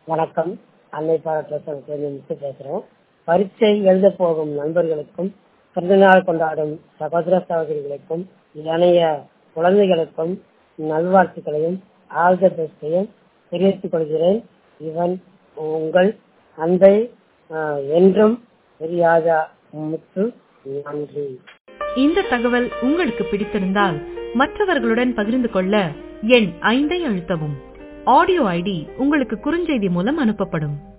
வணக்கம் அன்னை பாராட்டு பேசுறேன் பரீட்சை எழுத போகும் நண்பர்களுக்கும் பிறந்தநாள் கொண்டாடும் சகோதர சகோதரிகளுக்கும் இளைய குழந்தைகளுக்கும் நல்வாழ்த்துக்களையும் ஆல் த பெஸ்டையும் தெரிவித்துக் கொள்கிறேன் இவன் உங்கள் அன்பை ஆஹ், என்றும் தெரியாத முத்து நன்றி இந்த தகவல் உங்களுக்கு பிடித்திருந்தால் மற்றவர்களுடன் பகிர்ந்து கொள்ள எண் ஐந்தை அழுத்தவும் ஆடியோ ஐடி உங்களுக்கு குறுஞ்செய்தி மூலம் அனுப்பப்படும்